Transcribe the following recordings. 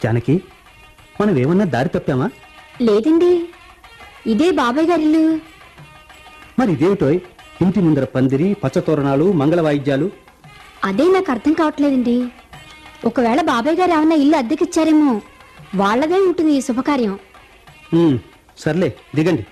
జానకి మనం ఏమన్నా దారి తప్పామా లేదండి ఇదే బాబాయ్ గారి ఇల్లు మరి ఇదేమిటో ఇంటి ముందర పందిరి పచ్చతోరణాలు మంగళ వాయిద్యాలు అదే నాకు అర్థం కావట్లేదండి ఒకవేళ బాబాయ్ గారు ఏమన్నా ఇల్లు అద్దెకిచ్చారేమో వాళ్ళదే ఉంటుంది ఈ శుభకార్యం ఉమ్, సర్లే దిగండి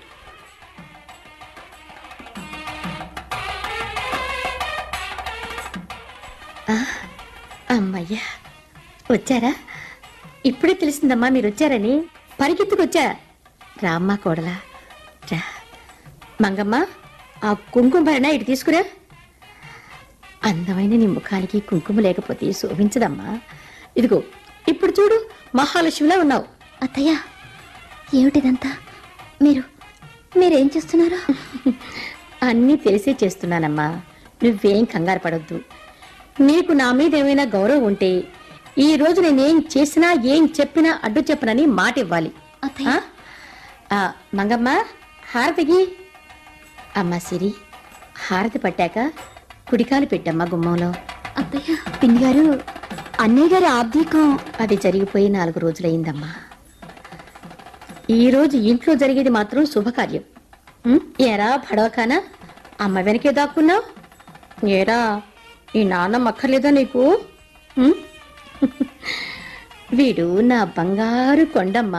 అమ్మయ్యా వచ్చారా ఇప్పుడే తెలిసిందమ్మా మీరు వచ్చారని పరిగెత్తుకొచ్చా రామ్మా కోడలా రా మంగమ్మ ఆ కుంకుమ భరణ ఇటు తీసుకురా అందమైన నీ ముఖానికి కుంకుమ లేకపోతే శోభించదమ్మా ఇదిగో ఇప్పుడు చూడు మహాలక్ష్మిలా ఉన్నావు అత్తయ్య ఏమిటిదంతా మీరు మీరేం చేస్తున్నారు అన్నీ తెలిసే చేస్తున్నానమ్మా నువ్వేం కంగారు పడొద్దు నీకు నా మీద ఏమైనా గౌరవం ఉంటే ఈ రోజు నేనేం చేసినా ఏం చెప్పినా అడ్డు చెప్పనని మాట ఇవ్వాలి అత్తయ్య. ఆ? ఆ, మంగమ్మ హారతికి అమ్మా సిరి హారతి పట్టాక కుడికాలు పెట్టమ్మా గుమ్మంలో అత్తయ్య పిన్ని గారు అన్నయ్య గారి ఆబ్దీకం అది జరిగిపోయి నాలుగు రోజులైందమ్మా ఈ రోజు ఇంట్లో జరిగేది మాత్రం శుభకార్యం ఉం? ఏరా పడవకానా అమ్మ వెనకే దాక్కున్నావు ఏరా ఈ నాన్న అక్కర్లేదా నీకు ఉం? వీడు నా బంగారు కొండమ్మా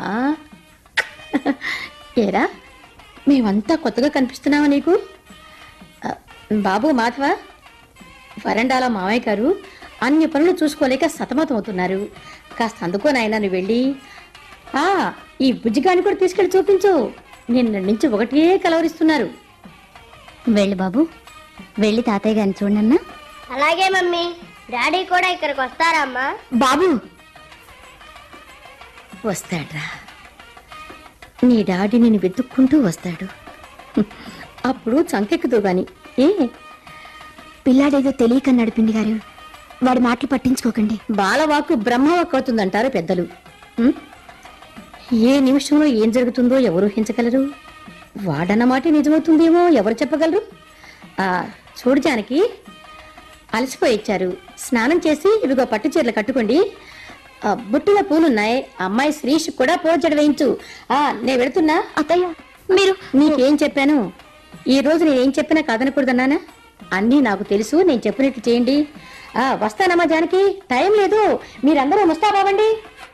ఏరా మేమంతా కొత్తగా కనిపిస్తున్నావా నీకు ఆ, బాబు మాధవ వరండాల మామయ్య గారు అన్ని పనులు చూసుకోలేక సతమతం అవుతున్నారు కాస్త అందుకో నాయనా నువ్వు వెళ్ళి ఆ ఈ బుజ్జిగాని కూడా తీసుకెళ్ళి చూపించు నిన్న నుంచి ఒకటే కలవరిస్తున్నారు వెళ్ళి బాబు వెళ్ళి తాతయ్య గారిని చూడన్నా అలాగే మమ్మీ డాడీ కూడా ఇక్కడికి వస్తారమ్మా బాబు వస్తాడ్రా నీ డాడీ నేను వెతుక్కుంటూ వస్తాడు అప్పుడు చంకెక్కుదు గాని ఏ పిల్లాడేదో తెలియక నడిపిండి గారు వాడి మాటలు పట్టించుకోకండి బాలవాకు బ్రహ్మవాక్ అవుతుందంటారు పెద్దలు ఉం? ఏ నిమిషంలో ఏం జరుగుతుందో ఎవరు ఊహించగలరు వాడన్న మాట నిజమవుతుందేమో ఎవరు చెప్పగలరు ఆ చూడు జానకి అలసిపోయి ఇచ్చారు స్నానం చేసి ఇవిగో పట్టు చీరలు కట్టుకోండి ఆ, బుట్టులో పూలున్నాయి అమ్మాయి శ్రీష్ కూడా పోజడ వేయించు ఆ నేను వెళుతున్నా అత్తయ్య మీరు నీకేం చెప్పాను ఈ రోజు నేనేం చెప్పినా కాదనకూడదన్నానా అన్నీ నాకు తెలుసు నేను చెప్పినట్లు చేయండి ఆ వస్తానమ్మా జానకి టైం లేదు మీరందరూ ముస్తాబావండి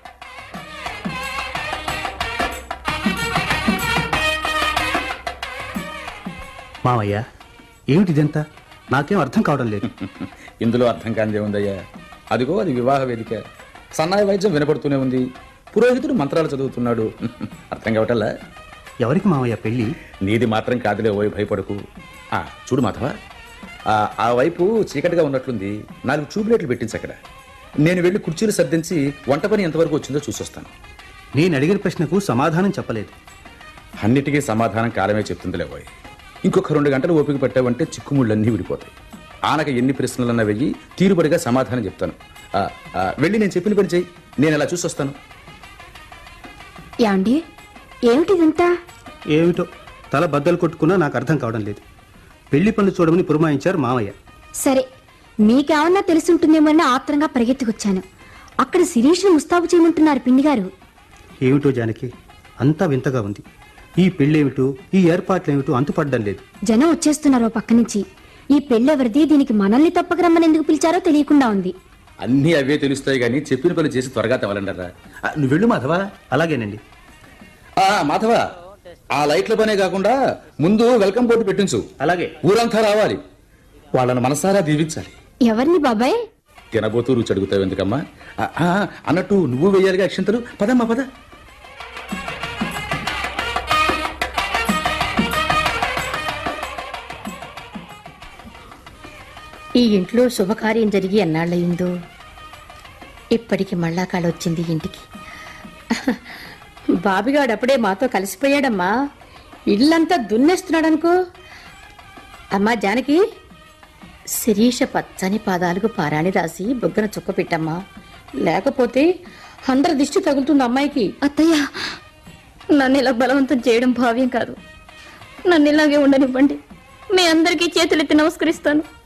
మావయ్య ఏమిటిదంతా నాకేం అర్థం కావడం లేదు ఇందులో అర్థం కానిదే ఉందయ్యా అదిగో అది వివాహ వేదిక సన్నాయి వైద్యం వినపడుతూనే ఉంది పురోహితుడు మంత్రాలు చదువుతున్నాడు అర్థం కావటల్లా ఎవరికి మావయ్య పెళ్ళి నీది మాత్రం కాదులే ఓయ్ భయపడకు ఆ, చూడు మాధవ ఆ, ఆ వైపు చీకటిగా ఉన్నట్లుంది నాలుగు ట్యూబ్లైట్లు పెట్టించి అక్కడ నేను వెళ్ళి కుర్చీలు సర్దించి వంట పని ఎంతవరకు వచ్చిందో చూసొస్తాను నేను అడిగిన ప్రశ్నకు సమాధానం చెప్పలేదు అన్నిటికీ సమాధానం కాలమే చెప్తుందిలే పోయి ఇంకొక రెండు గంటలు ఓపిక పెట్టావంటే చిక్కుముళ్ళన్నీ విడిపోతాయి ఆనక ఎన్ని ప్రశ్నలన్నా వెయ్యి తీరుబడిగా సమాధానం చెప్తాను ఆ, ఆ, వెళ్ళి నేను చెప్పిన పని చెయ్యి నేను అలా చూసొస్తాను యాండి ఏమిటిదంతా ఏమిటో తల బద్దలు కొట్టుకున్నా నాకు అర్థం కావడం లేదు పెళ్లి పనులు చూడమని పురమాయించారు మావయ్య సరే మీకేమన్నా తెలుసుంటుందేమోనని ఆత్రంగా పరిగెత్తుకొచ్చాను అక్కడ శిరీష్ను ముస్తాబు చేయమంటున్నారు పిన్ని గారు ఏమిటో జానకి అంతా వింతగా ఉంది ఈ పెళ్ళేమిటో ఈ ఏర్పాట్లేమిటో అంతుపడ్డం లేదు జనం వచ్చేస్తున్నారు ఓ పక్క నుంచి ఈ పెళ్ళెవరిది దీనికి మనల్ని తప్పక రమ్మని ఎందుకు పిలిచారో తెలియకుండా ఉంది అన్నీ అవే తెలుస్తాయి కానీ చెప్పిన పని చేసి త్వరగా తెవలండరా నువ్వు వెళ్ళు మాధవా అలాగేనండి ఆ, మాధవ ఆ లైట్ల పనే కాకుండా ముందు వెల్కమ్ బోర్డు పెట్టించు అలాగే ఊరంతా రావాలి వాళ్ళని మనసారా దీవించాలి ఎవరిని బాబాయ్ తినబోతూ రుచి అడుగుతావు ఎందుకమ్మా ఆ, ఆ, అన్నట్టు నువ్వు వెయ్యాలిగా అక్షంతలు పదమ్మా పద ఈ ఇంట్లో శుభకార్యం జరిగి ఎన్నాళ్ళయిందో ఇప్పటికి మళ్ళా కాడ వచ్చింది ఇంటికి బాబిగాడు అప్పుడే మాతో కలిసిపోయాడమ్మా ఇల్లంతా దున్నేస్తున్నాడనుకో అమ్మా జానకి శిరీష పచ్చని పాదాలకు పారాణి రాసి బొగ్గన చుక్క పెట్టమ్మా లేకపోతే అందరి దిష్టి తగులుతుంది అమ్మాయికి అత్తయ్య నన్ను ఇలా బలవంతం చేయడం భావ్యం కాదు నన్ను ఇలాగే ఉండనివ్వండి మీ అందరికీ చేతులెత్తి నమస్కరిస్తాను